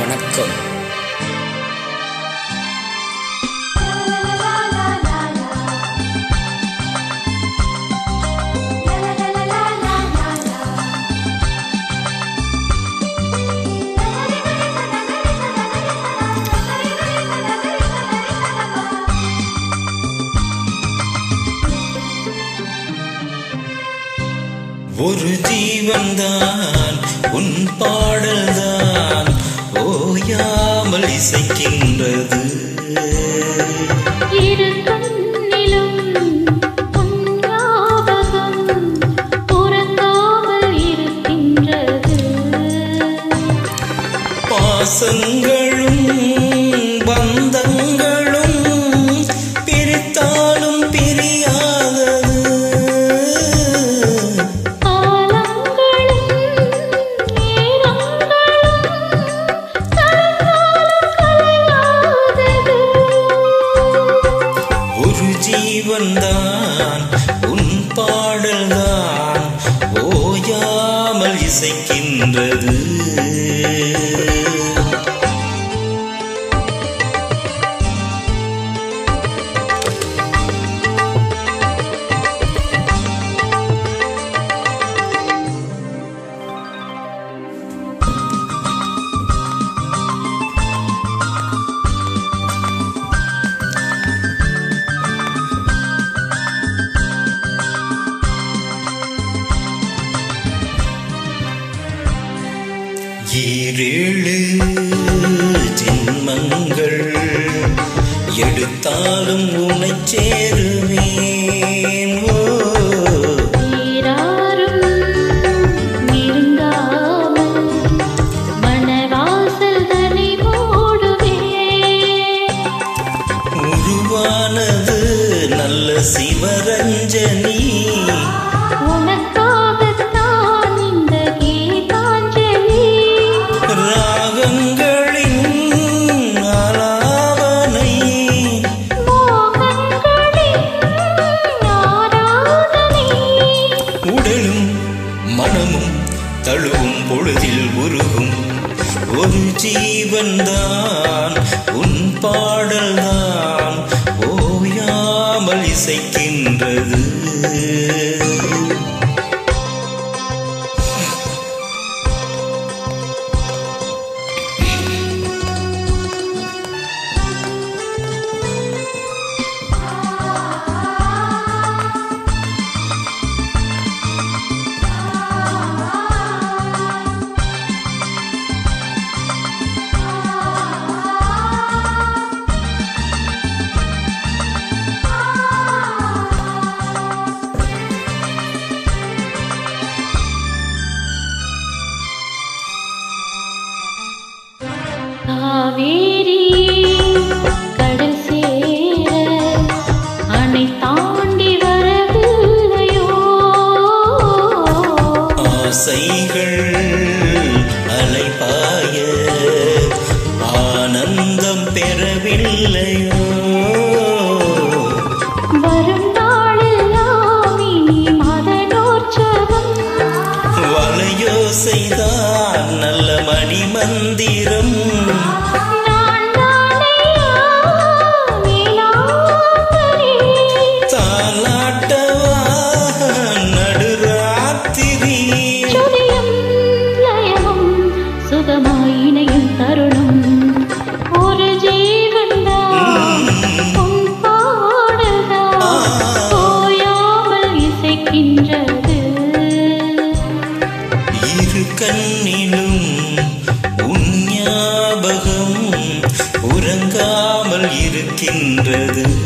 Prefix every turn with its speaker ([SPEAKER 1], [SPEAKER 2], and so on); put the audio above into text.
[SPEAKER 1] வணக்கம்
[SPEAKER 2] ஒரு ஜீவன்தான் உன் பாடல்தான் ஓயாமல் இசைக்கின்றது
[SPEAKER 3] இரு கண்ணிலும் உன் ஞாபகம் உறங்காமல் இருக்கின்றது
[SPEAKER 2] பாசங்களும் பந்தங்களும் பிரித்தாலும் பிரியாதது
[SPEAKER 3] காலங்களும் நேரங்களும் கலைந்தாலும் கலையாதது
[SPEAKER 2] ஒரு ஜீவன்தான் உன் பாடல்தான் ஓயாமல் இசைக்கின்றது ஈரேழு ஜென்மங்கள் எடுத்தாலும் உனைச் சேருவேன் ஓ,
[SPEAKER 3] நீராறும் நெருங்காமல் மணவாசல் தனை மூடுவே
[SPEAKER 2] உருவானது நல்ல சிவரஞ்சனி
[SPEAKER 3] உனக்காகத்தான் இந்த கீதாஞ்சலி
[SPEAKER 2] ராகங்களின் ஆலாபனை
[SPEAKER 3] மோகங்களின் ஆராதனை
[SPEAKER 2] உடலும் மனமும் தழுவும் பொழுதில் உருகும் ஒரு ஜீவன்தான் உன் பாடல்தான் ஓயாமல் இசைக்கின்றது
[SPEAKER 3] காவேரி கடல் சேர அணை தாண்டி வரவில்லையோ
[SPEAKER 2] ஆசைகள் அலைபாய ஆனந்தம் பெறவில்லையோ
[SPEAKER 3] வரும் நாளெல்லாம் இனி மதனோற்சவம்
[SPEAKER 2] வலையோ செய்தான் நல்ல மணி மந்திரம்
[SPEAKER 3] நான் தானையா நீலாம்பரி
[SPEAKER 2] தாலாட்டவா நடுராத்திரி
[SPEAKER 3] சுதியும் லயமும் சுகமாய் இணையும் தருணம் ஒரு ஜீவன்தான் உன் பாடல்தான் ஓயாமல் இசைக்கின்றது
[SPEAKER 2] இரு கண்ணிலும் உன் ஞாபகம் உறங்காமல் இருக்கின்றது